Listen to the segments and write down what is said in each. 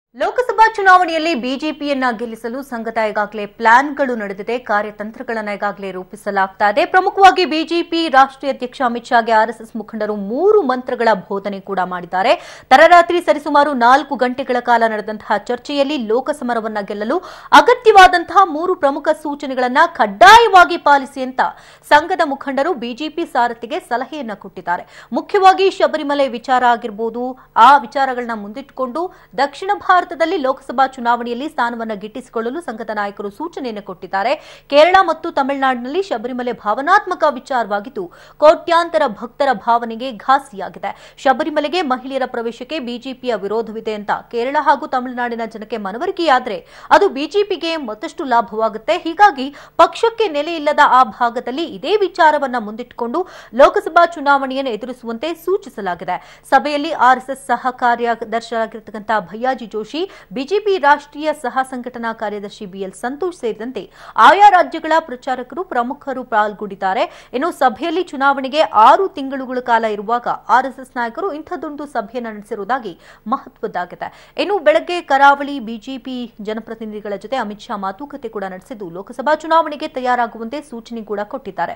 ಲೋಕಸಭಾ ಚುನಾವಣೆಯಲ್ಲಿ ಬಿಜೆಪಿಯನ್ನ ಗೆಲ್ಲಿಸಲು ಸಂಘದ ಈಗಾಗಲೇ ಪ್ಲಾನ್ಗಳು ನಡೆದಿದೆ ಕಾರ್ಯತಂತ್ರಗಳನ್ನು ಈಗಾಗಲೇ ರೂಪಿಸಲಾಗ್ತಾ ಇದೆ ಪ್ರಮುಖವಾಗಿ ಬಿಜೆಪಿ ರಾಷ್ಟ್ರೀಯ ಅಧ್ಯಕ್ಷ ಅಮಿತ್ ಶಾಗೆ ಆರ್ಎಸ್ಎಸ್ ಮುಖಂಡರು ಮೂರು ಮಂತ್ರಗಳ ಬೋಧನೆ ಕೂಡ ಮಾಡಿದ್ದಾರೆ ತಡರಾತ್ರಿ ಸರಿಸುಮಾರು ನಾಲ್ಕು ಗಂಟೆಗಳ ಕಾಲ ನಡೆದಂತಹ ಚರ್ಚೆಯಲ್ಲಿ ಲೋಕಸಮರವನ್ನ ಗೆಲ್ಲಲು ಅಗತ್ಯವಾದಂತಹ ಮೂರು ಪ್ರಮುಖ ಸೂಚನೆಗಳನ್ನ ಕಡ್ಡಾಯವಾಗಿ ಪಾಲಿಸಿ ಅಂತ ಸಂಘದ ಮುಖಂಡರು ಬಿಜೆಪಿ ಸಾರಥಿಗೆ ಸಲಹೆಯನ್ನ ಕೊಟ್ಟಿದ್ದಾರೆ ಮುಖ್ಯವಾಗಿ ಶಬರಿಮಲೆ ವಿಚಾರ ಆಗಿರಬಹುದು ಆ ವಿಚಾರಗಳನ್ನ ಮುಂದಿಟ್ಟುಕೊಂಡು ದಕ್ಷಿಣ ಭಾರತದಲ್ಲಿ ಲೋಕಸಭಾ ಚುನಾವಣೆಯಲ್ಲಿ ಸ್ಥಾನವನ್ನು ಗಿಟ್ಟಿಸಿಕೊಳ್ಳಲು ಸಂಘದ ನಾಯಕರು ಸೂಚನೆಯನ್ನು ಕೊಟ್ಟಿದ್ದಾರೆ ಕೇರಳ ಮತ್ತು ತಮಿಳುನಾಡಿನಲ್ಲಿ ಶಬರಿಮಲೆ ಭಾವನಾತ್ಮಕ ವಿಚಾರವಾಗಿದ್ದು ಕೋಟ್ಯಾಂತರ ಭಕ್ತರ ಭಾವನೆಗೆ ಘಾಸಿಯಾಗಿದೆ ಶಬರಿಮಲೆಗೆ ಮಹಿಳೆಯರ ಪ್ರವೇಶಕ್ಕೆ ಬಿಜೆಪಿಯ ವಿರೋಧವಿದೆ ಅಂತ ಕೇರಳ ಹಾಗೂ ತಮಿಳುನಾಡಿನ ಜನಕ್ಕೆ ಮನವರಿಕೆಯಾದರೆ ಅದು ಬಿಜೆಪಿಗೆ ಮತ್ತಷ್ಟು ಲಾಭವಾಗುತ್ತೆ ಹೀಗಾಗಿ ಪಕ್ಷಕ್ಕೆ ನೆಲೆ ಇಲ್ಲದ ಆ ಭಾಗದಲ್ಲಿ ಇದೇ ವಿಚಾರವನ್ನ ಮುಂದಿಟ್ಟುಕೊಂಡು ಲೋಕಸಭಾ ಚುನಾವಣೆಯನ್ನು ಎದುರಿಸುವಂತೆ ಸೂಚಿಸಲಾಗಿದೆ ಸಭೆಯಲ್ಲಿ ಆರ್ಎಸ್ಎಸ್ ಸಹ ಕಾರ್ಯದರ್ಶಿಯಾಗಿರ್ತಕ್ಕಂಥ ಭಯ್ಯಾಜಿ ಜೋಶಿ ಬಿಜೆಪಿ ರಾಷ್ಟ್ರೀಯ ಸಹ ಸಂಘಟನಾ ಕಾರ್ಯದರ್ಶಿ ಬಿಎಲ್ ಸಂತೋಷ್ ಸೇರಿದಂತೆ ಆಯಾ ರಾಜ್ಯಗಳ ಪ್ರಚಾರಕರು ಪ್ರಮುಖರು ಪಾಲ್ಗೊಂಡಿದ್ದಾರೆ ಇನ್ನು ಸಭೆಯಲ್ಲಿ ಚುನಾವಣೆಗೆ ಆರು ತಿಂಗಳುಗಳ ಕಾಲ ಇರುವಾಗ ಆರ್ಎಸ್ಎಸ್ ನಾಯಕರು ಇಂಥದ್ದೊಂದು ಸಭೆಯನ್ನು ನಡೆಸಿರುವುದಾಗಿ ಮಹತ್ವದ್ದಾಗಿದೆ ಇನ್ನು ಬೆಳಗ್ಗೆ ಕರಾವಳಿ ಬಿಜೆಪಿ ಜನಪ್ರತಿನಿಧಿಗಳ ಜೊತೆ ಅಮಿತ್ ಶಾ ಮಾತುಕತೆ ಕೂಡ ನಡೆಸಿದ್ದು ಲೋಕಸಭಾ ಚುನಾವಣೆಗೆ ತಯಾರಾಗುವಂತೆ ಸೂಚನೆ ಕೂಡ ಕೊಟ್ಟಿದ್ದಾರೆ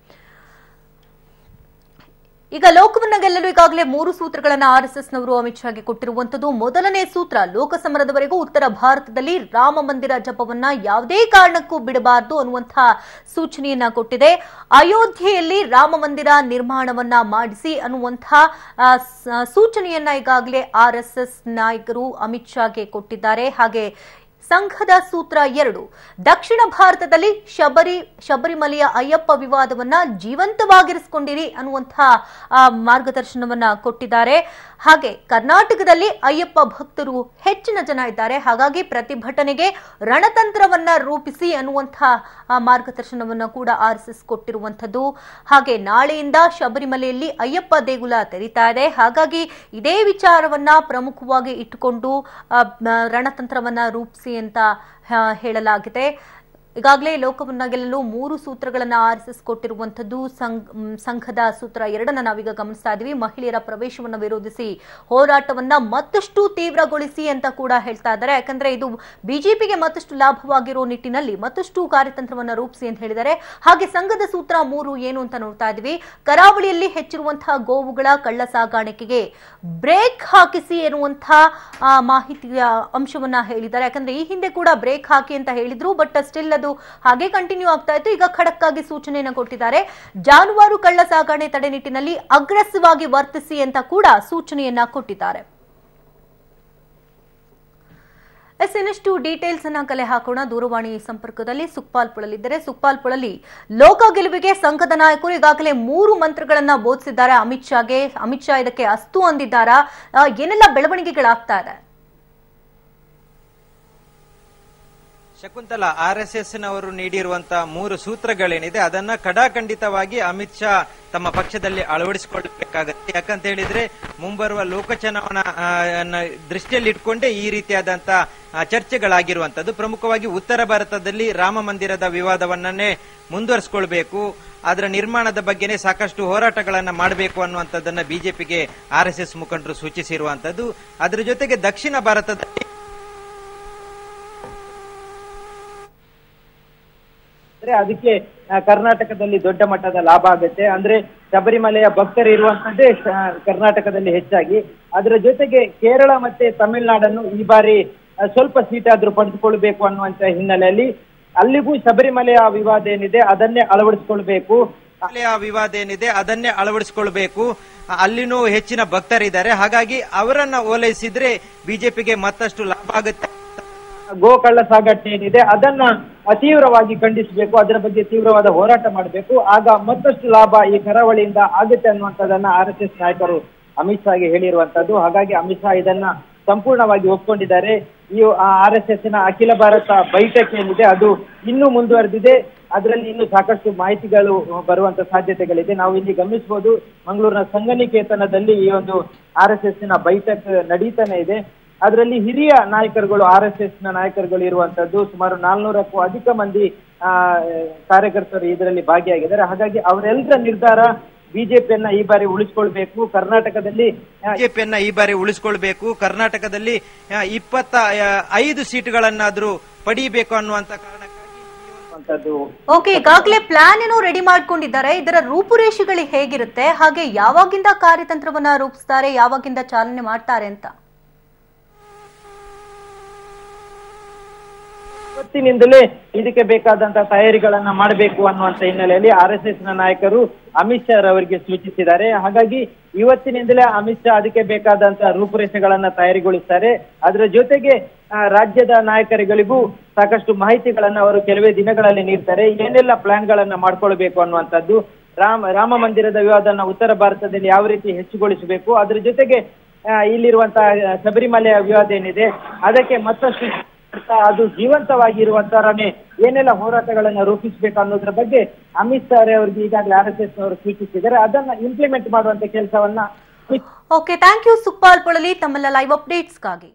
ಈಗ ಲೋಕವನ್ನ ಗೆಲ್ಲಲು ಈಗಾಗಲೇ ಮೂರು ಸೂತ್ರಗಳನ್ನು ಆರ್ಎಸ್ಎಸ್ನವರು ಅಮಿತ್ ಶಾಗೆ ಕೊಟ್ಟಿರುವಂತದ್ದು ಮೊದಲನೇ ಸೂತ್ರ ಲೋಕಸಮರದವರೆಗೂ ಉತ್ತರ ಭಾರತದಲ್ಲಿ ರಾಮ ಮಂದಿರ ಜಪವನ್ನ ಯಾವುದೇ ಕಾರಣಕ್ಕೂ ಬಿಡಬಾರದು ಅನ್ನುವಂತಹ ಸೂಚನೆಯನ್ನ ಕೊಟ್ಟಿದೆ ಅಯೋಧ್ಯೆಯಲ್ಲಿ ರಾಮ ಮಂದಿರ ನಿರ್ಮಾಣವನ್ನ ಮಾಡಿಸಿ ಅನ್ನುವಂತಹ ಆ, ಸ- ಸೂಚನೆಯನ್ನ ಈಗಾಗಲೇ ಆರ್ಎಸ್ಎಸ್ ನಾಯಕರು ಅಮಿತ್ ಶಾಗೆ ಕೊಟ್ಟಿದ್ದಾರೆ ಹಾಗೆ ಸಂಘದ ಸೂತ್ರ ಎರಡು ದಕ್ಷಿಣ ಭಾರತದಲ್ಲಿ ಶಬರಿ ಶಬರಿಮಲೆಯ ಅಯ್ಯಪ್ಪ ವಿವಾದವನ್ನ ಜೀವಂತವಾಗಿರಿಸಿಕೊಂಡಿರಿ ಅನ್ನುವಂತಹ ಆ, ಮಾರ್ಗದರ್ಶನವನ್ನ ಕೊಟ್ಟಿದ್ದಾರೆ ಹಾಗೆ ಕರ್ನಾಟಕದಲ್ಲಿ ಅಯ್ಯಪ್ಪ ಭಕ್ತರು ಹೆಚ್ಚಿನ ಜನ ಇದ್ದಾರೆ ಹಾಗಾಗಿ ಪ್ರತಿಭಟನೆಗೆ ರಣತಂತ್ರವನ್ನ ರೂಪಿಸಿ ಅನ್ನುವಂತಹ ಆ, ಮಾರ್ಗದರ್ಶನವನ್ನ ಕೂಡ ಆರ್ಎಸ್ಎಸ್ ಕೊಟ್ಟಿರುವಂತದ್ದು ಹಾಗೆ ನಾಳೆಯಿಂದ ಶಬರಿಮಲೆಯಲ್ಲಿ ಅಯ್ಯಪ್ಪ ದೇಗುಲ ತೆರೀತಾ ಇದೆ ಹಾಗಾಗಿ ಇದೇ ವಿಚಾರವನ್ನ ಪ್ರಮುಖವಾಗಿ ಇಟ್ಟುಕೊಂಡು ಆ, ಮ, ರಣತಂತ್ರವನ್ನ ರೂಪಿಸಿ ಅಂತ ಆ, ಹೇಳಲಾಗಿದೆ ಈಗಾಗಲೇ ಲೋಕವನ್ನ ಗೆಲ್ಲಲು ಮೂರು ಸೂತ್ರಗಳನ್ನ ಆರ್ಎಸ್ಎಸ್ ಕೊಟ್ಟಿರುವಂತದ್ದು ಸಂಘ- ಮ್, ಸಂಘದ ಸೂತ್ರ ಎರಡನ್ನ ನಾವೀಗ ಗಮನಿಸ್ತಾ ಇದ್ದೀವಿ ಮಹಿಳೆಯರ ಪ್ರವೇಶವನ್ನು ವಿರೋಧಿಸಿ ಹೋರಾಟವನ್ನ ಮತ್ತಷ್ಟು ತೀವ್ರಗೊಳಿಸಿ ಅಂತ ಕೂಡ ಹೇಳ್ತಾ ಇದ್ದಾರೆ ಯಾಕಂದ್ರೆ ಇದು ಬಿಜೆಪಿಗೆ ಮತ್ತಷ್ಟು ಲಾಭವಾಗಿರೋ ನಿಟ್ಟಿನಲ್ಲಿ ಮತ್ತಷ್ಟು ಕಾರ್ಯತಂತ್ರವನ್ನ ರೂಪಿಸಿ ಅಂತ ಹೇಳಿದ್ದಾರೆ ಹಾಗೆ ಸಂಘದ ಸೂತ್ರ ಮೂರು ಏನು ಅಂತ ನೋಡ್ತಾ ಇದ್ದೀವಿ ಕರಾವಳಿಯಲ್ಲಿ ಹೆಚ್ಚಿರುವಂತಹ ಗೋವುಗಳ ಕಳ್ಳ ಸಾಗಾಣಿಕೆಗೆ ಬ್ರೇಕ್ ಹಾಕಿಸಿ ಎನ್ನುವಂತಹ ಆ, ಮಾಹಿತಿಯ ಅಂಶವನ್ನ ಹೇಳಿದ್ದಾರೆ ಯಾಕಂದ್ರೆ ಈ ಹಿಂದೆ ಕೂಡ ಬ್ರೇಕ್ ಹಾಕಿ ಅಂತ ಹೇಳಿದ್ರು ಬಟ್ ಸ್ಟಿಲ್ ಅದು ಹಾಗೆ ಕಂಟಿನ್ಯೂ ಆಗ್ತಾ ಇತ್ತು ಈಗ ಖಡಕ್ ಆಗಿ ಸೂಚನೆಯನ್ನು ಕೊಟ್ಟಿದ್ದಾರೆ ಜಾನುವಾರು ಕಳ್ಳ ಸಾಗಣೆ ತಡೆ ನಿಟ್ಟಿನಲ್ಲಿ ಅಗ್ರೆಸಿವ್ ಆಗಿ ವರ್ತಿಸಿ ಅಂತ ಕೂಡ ಸೂಚನೆಯನ್ನ ಕೊಟ್ಟಿದ್ದಾರೆ ಎಸ್ ಇನ್ನಷ್ಟು ಡೀಟೇಲ್ಸ್ ಅನ್ನ ಕಲೆ ಹಾಕೋಣ ದೂರವಾಣಿ ಸಂಪರ್ಕದಲ್ಲಿ ಸುಕ್ಪಾಲ್ ಪುಳಲಿದ್ದಾರೆ ಸುಕ್ಪಾಲ್ ಪುಳಲಿ ಲೋಕ ಗೆಲುವಿಗೆ ಸಂಘದ ನಾಯಕರು ಈಗಾಗಲೇ ಮೂರು ಮಂತ್ರಗಳನ್ನ ಬೋಧಿಸಿದ್ದಾರೆ ಅಮಿತ್ ಶಾಗೆ ಅಮಿತ್ ಶಾ ಇದಕ್ಕೆ ಅಸ್ತು ಅಂದಿದ್ದಾರಾ ಆ, ಏನೆಲ್ಲ ಬೆಳವಣಿಗೆಗಳಾಗ್ತಾ ಇದೆ ಶಕುಂತಲಾ ಆರ್ ಎಸ್ ಎಸ್ ನವರು ನೀಡಿರುವಂತಹ ಮೂರು ಸೂತ್ರಗಳೇನಿದೆ ಅದನ್ನ ಕಡಾಖಂಡಿತವಾಗಿ ಅಮಿತ್ ಶಾ ತಮ್ಮ ಪಕ್ಷದಲ್ಲಿ ಅಳವಡಿಸಿಕೊಳ್ಳಬೇಕಾಗತ್ತೆ ಯಾಕಂತ ಹೇಳಿದ್ರೆ ಮುಂಬರುವ ಲೋಕ ಚುನಾವಣಾ ಆ, ಅನ್ನ ದೃಷ್ಟಿಯಲ್ಲಿ ಇಟ್ಕೊಂಡೇ ಈ ರೀತಿಯಾದಂತಹ ಆ, ಚರ್ಚೆಗಳಾಗಿರುವಂತದ್ದು ಪ್ರಮುಖವಾಗಿ ಉತ್ತರ ಭಾರತದಲ್ಲಿ ರಾಮ ಮಂದಿರದ ವಿವಾದವನ್ನೇ ಮುಂದುವರಿಸಿಕೊಳ್ಬೇಕು ಅದರ ನಿರ್ಮಾಣದ ಬಗ್ಗೆನೇ ಸಾಕಷ್ಟು ಹೋರಾಟಗಳನ್ನ ಮಾಡಬೇಕು ಅನ್ನುವಂಥದ್ದನ್ನ ಬಿಜೆಪಿಗೆ ಆರ್ ಎಸ್ ಎಸ್ ಮುಖಂಡರು ಸೂಚಿಸಿರುವಂತದ್ದು ಅದರ ಜೊತೆಗೆ ದಕ್ಷಿಣ ಭಾರತದಲ್ಲಿ ಅಂದ್ರೆ ಅದಕ್ಕೆ ಆ, ಕರ್ನಾಟಕದಲ್ಲಿ ದೊಡ್ಡ ಮಟ್ಟದ ಲಾಭ ಆಗುತ್ತೆ ಅಂದ್ರೆ ಶಬರಿಮಲೆಯ ಭಕ್ತರು ಇರುವಂತದ್ದೇ ಶ- ಕರ್ನಾಟಕದಲ್ಲಿ ಹೆಚ್ಚಾಗಿ ಅದರ ಜೊತೆಗೆ ಕೇರಳ ಮತ್ತೆ ತಮಿಳುನಾಡನ್ನು ಈ ಬಾರಿ ಆ, ಸ್ವಲ್ಪ ಸೀಟಾದ್ರೂ ಪಡೆದುಕೊಳ್ಬೇಕು ಅನ್ನುವಂತ ಹಿನ್ನೆಲೆಯಲ್ಲಿ ಅಲ್ಲಿಗೂ ಶಬರಿಮಲೆಯ ವಿವಾದ ಏನಿದೆ ಅದನ್ನೇ ಅಳವಡಿಸಿಕೊಳ್ಬೇಕು ಆ ವಿವಾದ ಏನಿದೆ ಅದನ್ನೇ ಅಳವಡಿಸಿಕೊಳ್ಬೇಕು ಅಲ್ಲಿನೂ ಹೆಚ್ಚಿನ ಭಕ್ತರಿದ್ದಾರೆ ಹಾಗಾಗಿ ಅವರನ್ನ ಓಲೈಸಿದ್ರೆ ಬಿಜೆಪಿಗೆ ಮತ್ತಷ್ಟು ಲಾಭ ಆಗುತ್ತೆ ಗೋಕಳ್ಳ ಸಾಗಾಟ ಏನಿದೆ ಅದನ್ನ ತೀವ್ರವಾಗಿ ಖಂಡಿಸಬೇಕು ಅದರ ಬಗ್ಗೆ ತೀವ್ರವಾದ ಹೋರಾಟ ಮಾಡಬೇಕು ಆಗ ಮತ್ತಷ್ಟು ಲಾಭ ಈ ಕರಾವಳಿಯಿಂದ ಆಗುತ್ತೆ ಅನ್ನುವಂಥದ್ದನ್ನ ಆರ್ ಎಸ್ ಎಸ್ ನಾಯಕರು ಅಮಿತ್ ಶಾಗೆ ಹೇಳಿರುವಂತದ್ದು ಹಾಗಾಗಿ ಅಮಿತ್ ಶಾ ಇದನ್ನ ಸಂಪೂರ್ಣವಾಗಿ ಒಪ್ಕೊಂಡಿದ್ದಾರೆ ಈ ಆರ್ ಎಸ್ ಎಸ್ ನ ಅಖಿಲ ಭಾರತ ಬೈಠಕ್ ಏನಿದೆ ಅದು ಇನ್ನೂ ಮುಂದುವರೆದಿದೆ ಅದರಲ್ಲಿ ಇನ್ನು ಸಾಕಷ್ಟು ಮಾಹಿತಿಗಳು ಬರುವಂತ ಸಾಧ್ಯತೆಗಳಿದೆ ನಾವು ಇಲ್ಲಿ ಗಮನಿಸಬಹುದು ಮಂಗಳೂರಿನ ಸಂಗನಿಕೇತನದಲ್ಲಿ ಈ ಒಂದು ಆರ್ ಎಸ್ ಎಸ್ ನ ಬೈಠಕ್ ನಡೀತಾನೆ ಇದೆ ಅದರಲ್ಲಿ ಹಿರಿಯ ನಾಯಕರುಗಳು ಆರ್ ಎಸ್ ಎಸ್ ನ ನಾಯಕರುಗಳು ಇರುವಂತದ್ದು ಸುಮಾರು ನಾಲ್ನೂರಕ್ಕೂ ಅಧಿಕ ಮಂದಿ ಆ, ಕಾರ್ಯಕರ್ತರು ಇದರಲ್ಲಿ ಭಾಗಿಯಾಗಿದ್ದಾರೆ ಹಾಗಾಗಿ ಅವರೆಲ್ಲರ ನಿರ್ಧಾರ ಬಿಜೆಪಿಯನ್ನ ಈ ಬಾರಿ ಉಳಿಸ್ಕೊಳ್ಬೇಕು ಕರ್ನಾಟಕದಲ್ಲಿ ಆ, ಬಿಜೆಪಿಯನ್ನ ಈ ಬಾರಿ ಉಳಿಸ್ಕೊಳ್ಬೇಕು ಕರ್ನಾಟಕದಲ್ಲಿ ಆ, ಇಪ್ಪತ್ತ ಆ, ಐದು ಸೀಟುಗಳನ್ನಾದ್ರೂ ಪಡೀಬೇಕು ಅನ್ನುವಂತ ಕಾರಣಕ್ಕಾಗಿ ಅಂತದ್ದು ಓಕೆ ಈಗಾಗಲೇ ಪ್ಲಾನ್ ಏನೋ ರೆಡಿ ಮಾಡ್ಕೊಂಡಿದ್ದಾರೆ ಇದರ ರೂಪುರೇಷೆಗಳು ಹೇಗಿರುತ್ತೆ ಹಾಗೆ ಯಾವಾಗಿಂದ ಕಾರ್ಯತಂತ್ರವನ್ನ ರೂಪಿಸ್ತಾರೆ ಯಾವಾಗಿಂದ ಚಾಲನೆ ಮಾಡ್ತಾರೆ ಅಂತ ಇವತ್ತಿನಿಂದಲೇ ಇದಕ್ಕೆ ಬೇಕಾದಂತ ತಯಾರಿಗಳನ್ನ ಮಾಡಬೇಕು ಅನ್ನುವಂತ ಹಿನ್ನೆಲೆಯಲ್ಲಿ ಆರ್ ಎಸ್ ಎಸ್ ನ ನಾಯಕರು ಅಮಿತ್ ಶಾ ಅವರಿಗೆ ಸೂಚಿಸಿದ್ದಾರೆ ಹಾಗಾಗಿ ಇವತ್ತಿನಿಂದಲೇ ಅಮಿತ್ ಶಾ ಅದಕ್ಕೆ ಬೇಕಾದಂತ ರೂಪುರೇಷೆಗಳನ್ನ ತಯಾರಿಗೊಳಿಸ್ತಾರೆ ಅದರ ಜೊತೆಗೆ ಆ, ರಾಜ್ಯದ ನಾಯಕರುಗಳಿಗೂ ಸಾಕಷ್ಟು ಮಾಹಿತಿಗಳನ್ನ ಅವರು ಕೆಲವೇ ದಿನಗಳಲ್ಲಿ ನೀಡ್ತಾರೆ ಏನೆಲ್ಲ ಪ್ಲಾನ್ ಗಳನ್ನ ಮಾಡ್ಕೊಳ್ಬೇಕು ಅನ್ನುವಂಥದ್ದು ರಾಮ ರಾಮ ಮಂದಿರದ ವಿವಾದನ ಉತ್ತರ ಭಾರತದಲ್ಲಿ ಯಾವ ರೀತಿ ಹೆಚ್ಚುಗೊಳಿಸಬೇಕು ಅದರ ಜೊತೆಗೆ ಆ, ಇಲ್ಲಿರುವಂತಹ ಶಬರಿಮಲೆಯ ವಿವಾದ ಏನಿದೆ ಅದಕ್ಕೆ ಮತ್ತಷ್ಟು ಮಾಡ್ತಾ ಅದು ಜೀವಂತವಾಗಿ ಇರುವಂತರನೇ ಏನೆಲ್ಲ ಹೋರಾಟಗಳನ್ನ ರೂಪಿಸಬೇಕು ಅನ್ನೋದ್ರ ಬಗ್ಗೆ ಅಮಿತ್ ಶಾ ಅವರಿಗೆ ಈಗಾಗಲೇ ಆರ್ ಎಸ್ ಎಸ್ ನವರು ಸೂಚಿಸಿದ್ದಾರೆ ಅದನ್ನ ಇಂಪ್ಲಿಮೆಂಟ್ ಮಾಡುವಂತ ಕೆಲಸವನ್ನ okay thank you Sukhpal Polali ತಮ್ಮೆಲ್ಲ ಲೈವ್ ಅಪ್ಡೇಟ್ಸ್ಗಾಗಿ